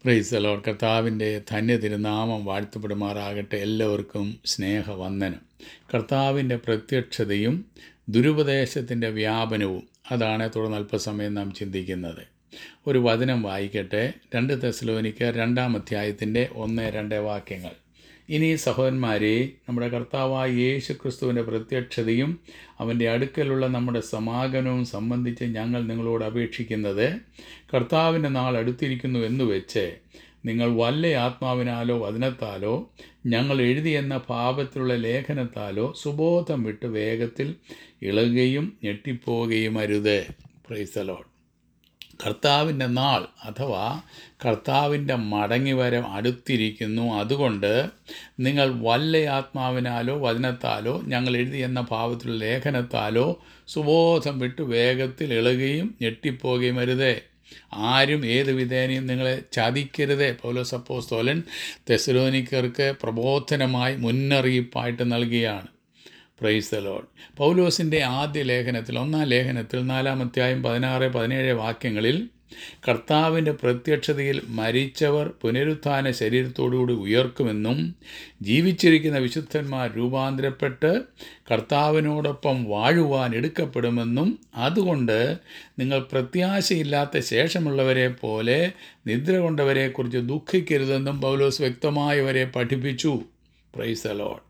പ്രൈസലോർ കർത്താവിൻ്റെ ധന്യ തിരുനാമം വാഴ്ത്തപ്പെടുമാറാകട്ടെ എല്ലാവർക്കും സ്നേഹവന്ദനം കർത്താവിൻ്റെ പ്രത്യക്ഷതയും ദുരുപദേശത്തിൻ്റെ വ്യാപനവും അതാണ് തുടർന്ന് അല്പസമയം നാം ചിന്തിക്കുന്നത് ഒരു വചനം വായിക്കട്ടെ രണ്ട് തെസ്ലോനിക്ക് രണ്ടാം അധ്യായത്തിൻ്റെ ഒന്ന് രണ്ട് വാക്യങ്ങൾ ഇനി സഹോദരന്മാരെ നമ്മുടെ കർത്താവായ യേശു ക്രിസ്തുവിൻ്റെ പ്രത്യക്ഷതയും അവൻ്റെ അടുക്കലുള്ള നമ്മുടെ സമാഗമനവും സംബന്ധിച്ച് ഞങ്ങൾ നിങ്ങളോട് അപേക്ഷിക്കുന്നത് കർത്താവിൻ്റെ നാൾ അടുത്തിരിക്കുന്നു എന്ന് വെച്ച് നിങ്ങൾ വല്ല ആത്മാവിനാലോ വചനത്താലോ ഞങ്ങൾ എഴുതിയെന്ന ഭാവത്തിലുള്ള ലേഖനത്താലോ സുബോധം വിട്ട് വേഗത്തിൽ ഇളകുകയും ഞെട്ടിപ്പോവുകയും അരുത് പ്രൈസലോൺ കർത്താവിൻ്റെ നാൾ അഥവാ കർത്താവിൻ്റെ മടങ്ങിവരം അടുത്തിരിക്കുന്നു അതുകൊണ്ട് നിങ്ങൾ വല്ല ആത്മാവിനാലോ വചനത്താലോ ഞങ്ങൾ എഴുതി എന്ന ഭാവത്തിലുള്ള ലേഖനത്താലോ സുബോധം വിട്ട് വേഗത്തിൽ ഇളകുകയും ഞെട്ടിപ്പോകുകയും അരുതേ ആരും ഏത് വിധേനയും നിങ്ങളെ ചതിക്കരുതേ പൗലോസ് അപ്പോസ്തോലൻ തെസലോനിക്കർക്ക് പ്രബോധനമായി മുന്നറിയിപ്പായിട്ട് നൽകിയാണ് പ്രൈസ് ദ ലോഡ് പൗലോസിൻ്റെ ആദ്യ ലേഖനത്തിൽ ഒന്നാം ലേഖനത്തിൽ നാലാമത്തെയായും പതിനാറ് പതിനേഴ് വാക്യങ്ങളിൽ കർത്താവിൻ്റെ പ്രത്യക്ഷതയിൽ മരിച്ചവർ പുനരുത്ഥാന ശരീരത്തോടുകൂടി ഉയർക്കുമെന്നും ജീവിച്ചിരിക്കുന്ന വിശുദ്ധന്മാർ രൂപാന്തരപ്പെട്ട് കർത്താവിനോടൊപ്പം വാഴുവാൻ എടുക്കപ്പെടുമെന്നും അതുകൊണ്ട് നിങ്ങൾ പ്രത്യാശയില്ലാത്ത ശേഷമുള്ളവരെ പോലെ നിദ്ര കൊണ്ടവരെക്കുറിച്ച് ദുഃഖിക്കരുതെന്നും പൗലോസ് വ്യക്തമായവരെ പഠിപ്പിച്ചു പ്രൈസ് ദ ലോഡ്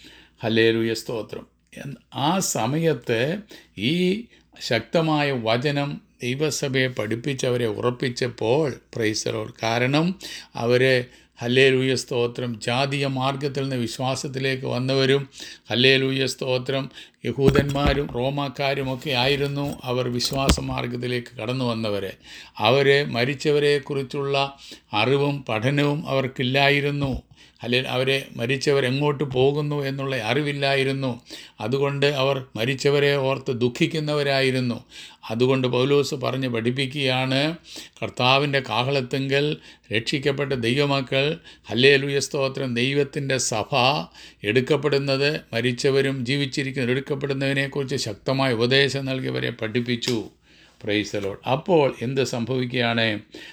ഹലേലുയ സ്തോത്രം ആ സമയത്ത് ഈ ശക്തമായ വചനം ദൈവസഭയെ പഠിപ്പിച്ചവരെ ഉറപ്പിച്ചപ്പോൾ പ്രൈസലോർ കാരണം അവരെ ഹല്ലേലൂയ സ്തോത്രം ജാതീയ മാർഗത്തിൽ നിന്ന് വിശ്വാസത്തിലേക്ക് വന്നവരും ഹല്ലേലൂയ സ്തോത്രം യഹൂദന്മാരും റോമാക്കാരുമൊക്കെ ആയിരുന്നു അവർ വിശ്വാസ മാർഗത്തിലേക്ക് കടന്നു വന്നവരെ അവരെ മരിച്ചവരെക്കുറിച്ചുള്ള അറിവും പഠനവും അവർക്കില്ലായിരുന്നു അല്ലെങ്കിൽ അവരെ മരിച്ചവർ എങ്ങോട്ട് പോകുന്നു എന്നുള്ള അറിവില്ലായിരുന്നു അതുകൊണ്ട് അവർ മരിച്ചവരെ ഓർത്ത് ദുഃഖിക്കുന്നവരായിരുന്നു അതുകൊണ്ട് പൗലോസ് പറഞ്ഞ് പഠിപ്പിക്കുകയാണ് കർത്താവിൻ്റെ കാഹളത്തെങ്കിൽ രക്ഷിക്കപ്പെട്ട ദൈവമക്കൾ ഹല്ലേലുയ സ്തോത്രം ദൈവത്തിൻ്റെ സഭ എടുക്കപ്പെടുന്നത് മരിച്ചവരും ജീവിച്ചിരിക്കുന്ന എടുക്കപ്പെടുന്നതിനെക്കുറിച്ച് ശക്തമായ ഉപദേശം നൽകിയവരെ പഠിപ്പിച്ചു പ്രൈസലോഡ് അപ്പോൾ എന്ത് സംഭവിക്കുകയാണ്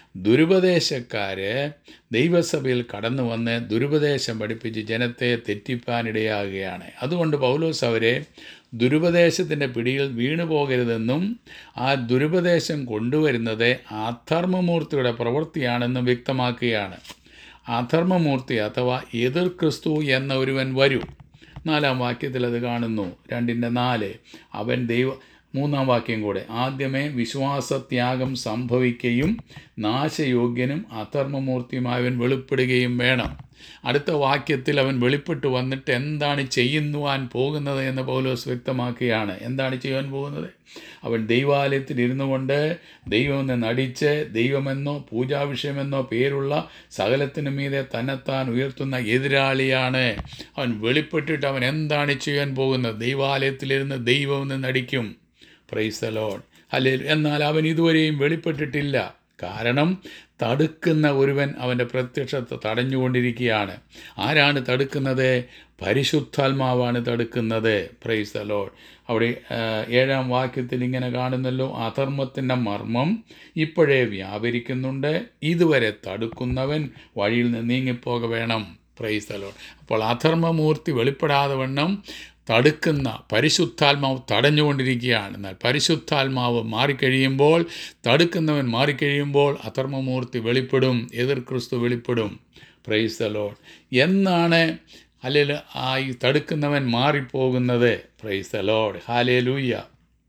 ദുരുപദേശക്കാർ ദൈവസഭയിൽ കടന്നു വന്ന് ദുരുപദേശം പഠിപ്പിച്ച് ജനത്തെ തെറ്റിപ്പാനിടയാകുകയാണ് അതുകൊണ്ട് പൗലോസ് അവരെ ദുരുപദേശത്തിൻ്റെ പിടിയിൽ വീണു പോകരുതെന്നും ആ ദുരുപദേശം കൊണ്ടുവരുന്നത് അധർമ്മമൂർത്തിയുടെ പ്രവൃത്തിയാണെന്നും വ്യക്തമാക്കുകയാണ് അധർമ്മമൂർത്തി അഥവാ എതിർ ക്രിസ്തു എന്ന ഒരുവൻ വരും നാലാം വാക്യത്തിൽ അത് കാണുന്നു രണ്ടിൻ്റെ നാല് അവൻ ദൈവ മൂന്നാം വാക്യം കൂടെ ആദ്യമേ വിശ്വാസത്യാഗം സംഭവിക്കുകയും നാശയോഗ്യനും അധർമ്മമൂർത്തിയുമായവൻ വെളിപ്പെടുകയും വേണം അടുത്ത വാക്യത്തിൽ അവൻ വെളിപ്പെട്ട് വന്നിട്ട് എന്താണ് ചെയ്യുന്നുവാൻ പോകുന്നത് എന്ന് പൗലോസ് വ്യക്തമാക്കുകയാണ് എന്താണ് ചെയ്യുവാൻ പോകുന്നത് അവൻ ദൈവാലയത്തിൽ ഇരുന്നു കൊണ്ട് ദൈവമെന്ന് നടിച്ച് ദൈവമെന്നോ പൂജാവിഷയമെന്നോ പേരുള്ള സകലത്തിനു മീതെ തന്നെത്താൻ ഉയർത്തുന്ന എതിരാളിയാണ് അവൻ വെളിപ്പെട്ടിട്ട് അവൻ എന്താണ് ചെയ്യാൻ പോകുന്നത് ദൈവാലയത്തിലിരുന്ന് ദൈവമെന്ന് നടിക്കും പ്രൈസ് ലോഡ് അല്ലെ എന്നാൽ അവൻ ഇതുവരെയും വെളിപ്പെട്ടിട്ടില്ല കാരണം തടുക്കുന്ന ഒരുവൻ അവൻ്റെ പ്രത്യക്ഷത്തെ തടഞ്ഞുകൊണ്ടിരിക്കുകയാണ് ആരാണ് തടുക്കുന്നത് പരിശുദ്ധാത്മാവാണ് തടുക്കുന്നത് പ്രൈസ് ദ ലോഡ് അവിടെ ഏഴാം വാക്യത്തിൽ ഇങ്ങനെ കാണുന്നല്ലോ അധർമ്മത്തിൻ്റെ മർമ്മം ഇപ്പോഴേ വ്യാപരിക്കുന്നുണ്ട് ഇതുവരെ തടുക്കുന്നവൻ വഴിയിൽ നിന്ന് നീങ്ങിപ്പോക വേണം പ്രൈസ് ദ ലോഡ് അപ്പോൾ അധർമ്മമൂർത്തി വെളിപ്പെടാതെ വണ്ണം തടുക്കുന്ന പരിശുദ്ധാത്മാവ് തടഞ്ഞുകൊണ്ടിരിക്കുകയാണ് എന്നാൽ പരിശുദ്ധാത്മാവ് മാറിക്കഴിയുമ്പോൾ തടുക്കുന്നവൻ മാറിക്കഴിയുമ്പോൾ അധർമ്മമൂർത്തി വെളിപ്പെടും എതിർ ക്രിസ്തു വെളിപ്പെടും പ്രൈസ് ദ ലോഡ് എന്നാണ് അല്ലെങ്കിൽ ആ ഈ തടുക്കുന്നവൻ മാറിപ്പോകുന്നത് praise the Lord hallelujah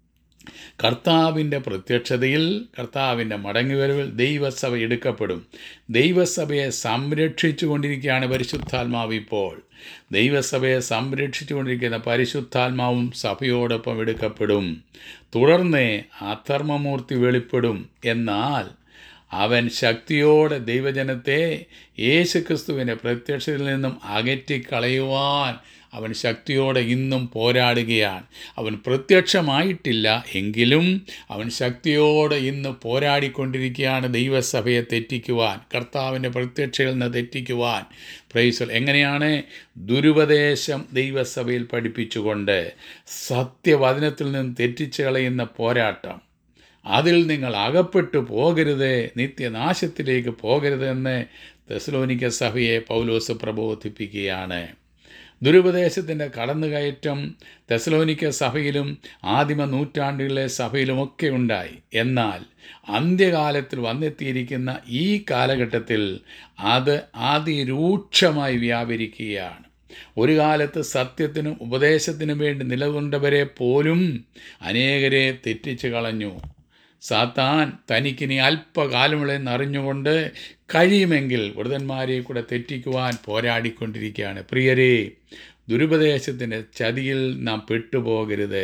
കർത്താവിൻ്റെ പ്രത്യക്ഷതയിൽ കർത്താവിൻ്റെ മടങ്ങിവരവിൽ ദൈവസഭ എടുക്കപ്പെടും ദൈവസഭയെ സംരക്ഷിച്ചു കൊണ്ടിരിക്കുകയാണ് പരിശുദ്ധാത്മാവ് ഇപ്പോൾ ദൈവസഭയെ സംരക്ഷിച്ചു കൊണ്ടിരിക്കുന്ന പരിശുദ്ധാത്മാവും സഭയോടൊപ്പം എടുക്കപ്പെടും തുടർന്ന് അധർമ്മമൂർത്തി വെളിപ്പെടും എന്നാൽ അവൻ ശക്തിയോടെ ദൈവജനത്തെ യേശുക്രിസ്തുവിൻ്റെ പ്രത്യക്ഷതയിൽ നിന്നും അകറ്റിക്കളയുവാൻ അവൻ ശക്തിയോടെ ഇന്നും പോരാടുകയാണ് അവൻ പ്രത്യക്ഷമായിട്ടില്ല എങ്കിലും അവൻ ശക്തിയോടെ ഇന്ന് പോരാടിക്കൊണ്ടിരിക്കുകയാണ് ദൈവസഭയെ തെറ്റിക്കുവാൻ കർത്താവിൻ്റെ പ്രത്യക്ഷയിൽ നിന്ന് തെറ്റിക്കുവാൻ പ്രൈസൽ എങ്ങനെയാണ് ദുരുപദേശം ദൈവസഭയിൽ പഠിപ്പിച്ചുകൊണ്ട് സത്യവചനത്തിൽ നിന്ന് തെറ്റിച്ച് കളയുന്ന പോരാട്ടം അതിൽ നിങ്ങൾ അകപ്പെട്ടു പോകരുത് നിത്യനാശത്തിലേക്ക് പോകരുതെന്ന് തെസ്ലോനിക്ക സഭയെ പൗലോസ് പ്രബോധിപ്പിക്കുകയാണ് ദുരുപദേശത്തിൻ്റെ കടന്നുകയറ്റം തെസലോനിക്ക സഭയിലും ആദിമ നൂറ്റാണ്ടുകളിലെ സഭയിലുമൊക്കെ ഉണ്ടായി എന്നാൽ അന്ത്യകാലത്തിൽ വന്നെത്തിയിരിക്കുന്ന ഈ കാലഘട്ടത്തിൽ അത് അതിരൂക്ഷമായി വ്യാപരിക്കുകയാണ് ഒരു കാലത്ത് സത്യത്തിനും ഉപദേശത്തിനും വേണ്ടി നിലകൊണ്ടവരെ പോലും അനേകരെ തെറ്റിച്ച് കളഞ്ഞു സാത്താൻ തനിക്കിനി അല്പകാലമുള്ളെന്ന് അറിഞ്ഞുകൊണ്ട് കഴിയുമെങ്കിൽ വൃതന്മാരെ കൂടെ തെറ്റിക്കുവാൻ പോരാടിക്കൊണ്ടിരിക്കുകയാണ് പ്രിയരെ ദുരുപദേശത്തിൻ്റെ ചതിയിൽ നാം പെട്ടുപോകരുത്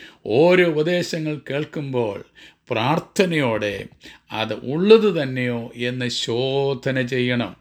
ഓരോ ഉപദേശങ്ങൾ കേൾക്കുമ്പോൾ പ്രാർത്ഥനയോടെ അത് ഉള്ളത് തന്നെയോ എന്ന് ശോധന ചെയ്യണം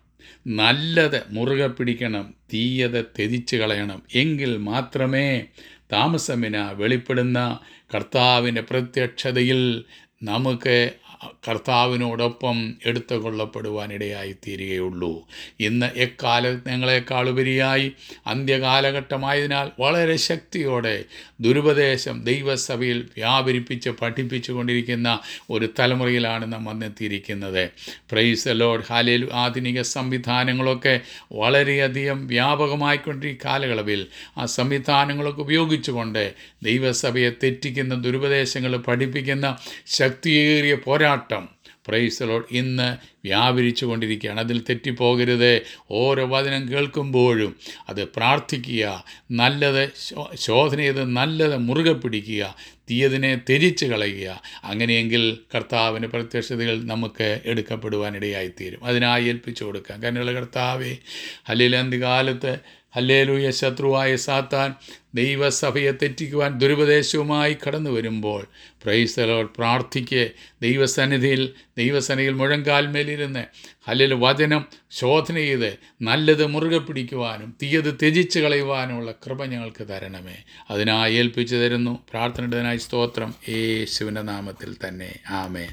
നല്ലത് മുറുകെ പിടിക്കണം തീയത് തെതിച്ച് കളയണം എങ്കിൽ മാത്രമേ താമസമിന വെളിപ്പെടുന്ന കർത്താവിൻ്റെ പ്രത്യക്ഷതയിൽ നമുക്ക് കർത്താവിനോടൊപ്പം എടുത്തു കൊള്ളപ്പെടുവാനിടയായി തീരുകയുള്ളൂ ഇന്ന് എക്കാലങ്ങളെക്കാളുപരിയായി അന്ത്യകാലഘട്ടമായതിനാൽ വളരെ ശക്തിയോടെ ദുരുപദേശം ദൈവസഭയിൽ വ്യാപരിപ്പിച്ച് പഠിപ്പിച്ചു കൊണ്ടിരിക്കുന്ന ഒരു തലമുറയിലാണ് നാം വന്നെത്തിയിരിക്കുന്നത് പ്രൈസ് ലോഡ് ഹാലേൽ ആധുനിക സംവിധാനങ്ങളൊക്കെ വളരെയധികം വ്യാപകമായിക്കൊണ്ടിരിക്കുന്ന കാലയളവിൽ ആ സംവിധാനങ്ങളൊക്കെ ഉപയോഗിച്ചുകൊണ്ട് ദൈവസഭയെ തെറ്റിക്കുന്ന ദുരുപദേശങ്ങൾ പഠിപ്പിക്കുന്ന ശക്തിയേറിയ പോരാട്ടം പ്രൈസലോട് ഇന്ന് വ്യാപരിച്ചു കൊണ്ടിരിക്കുകയാണ് അതിൽ തെറ്റിപ്പോകരുത് ഓരോ വചനം കേൾക്കുമ്പോഴും അത് പ്രാർത്ഥിക്കുക നല്ലത് ശോ- ശോധന ചെയ്ത് നല്ലത് മുറുകെ പിടിക്കുക തീയതിനെ ത്യജിച്ച് കളയുക അങ്ങനെയെങ്കിൽ കർത്താവിൻ്റെ പ്രത്യക്ഷതകൾ നമുക്ക് എടുക്കപ്പെടുവാനിടയായിത്തീരും അതിനായി ഏൽപ്പിച്ചു കൊടുക്കാം കാരണം കർത്താവെ അല്ലെങ്കിൽ അന്ത്യകാലത്ത് ഹല്ലേലൂയ ശത്രുവായ സാത്താൻ ദൈവസഭയെ തെറ്റിക്കുവാൻ ദുരുപദേശവുമായി കടന്നു വരുമ്പോൾ പ്രൈസ്തലോൾ പ്രാർത്ഥിക്ക് ദൈവസന്നിധിയിൽ ദൈവസന്നിധിയിൽ മുഴങ്കാൽമേലിരുന്ന് ഹല്ലേൽ വചനം ശോധന ചെയ്ത് നല്ലത് മുറുകെ പിടിക്കുവാനും തീയത് ത്യജിച്ച് കളയുവാനുമുള്ള കൃപ ഞങ്ങൾക്ക് തരണമേ അതിനായി ഏൽപ്പിച്ചു തരുന്നു പ്രാർത്ഥനയുടേതിനായി സ്തോത്രം യേശുവിൻ്റെ നാമത്തിൽ തന്നെ ആമേൻ